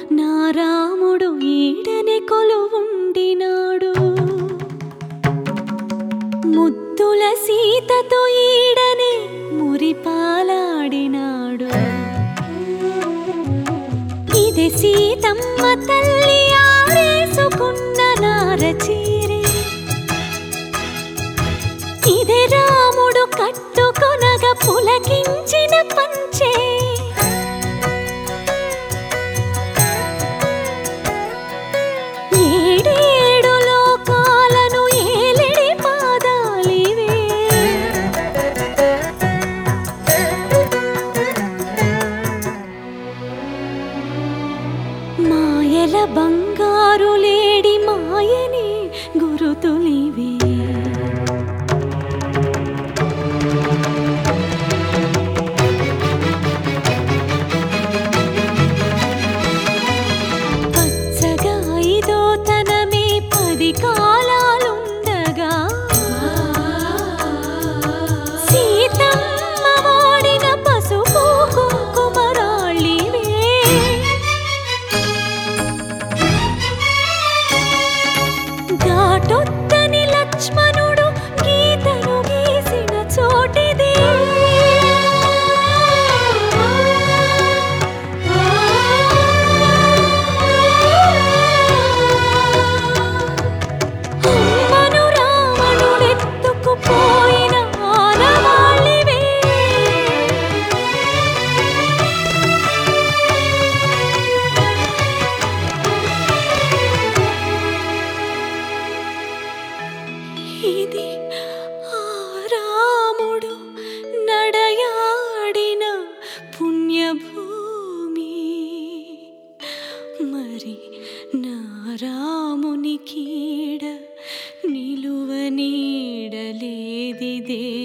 నా రాముడు ఈడనే కొలువుండినాడు ముద్దుల సీతతో ఈడనే మురిపాలాడినాడు ఇది సీతమ్మ తల్లి ఆరేసుకున్న నారచీరే ఇదే రాముడు కట్టుకొనగా పులకించిన పంచే ఏడేడు లోకాలను ఏలిడి పాదాలివే మాయల బంగారు లేడి మాయని గురుతులివే పచ్చగా ఇదో తనమే పది కాలాలుండగా సీతమ్మ వాడిన పసుపు కుంకుమరాళ్ళివే ఘాటొద్దని లక్ష్మణుడు గీతను గీసిన చోటిదే అమ్మను రావణుడెత్తుకుపోయిన ఆనవాళ్ళివే ఇది ఆ రాముడు నడయాడిన పుణ్యభూమి మరి నా రాముని కీడ నిలువ నీడలేదిదే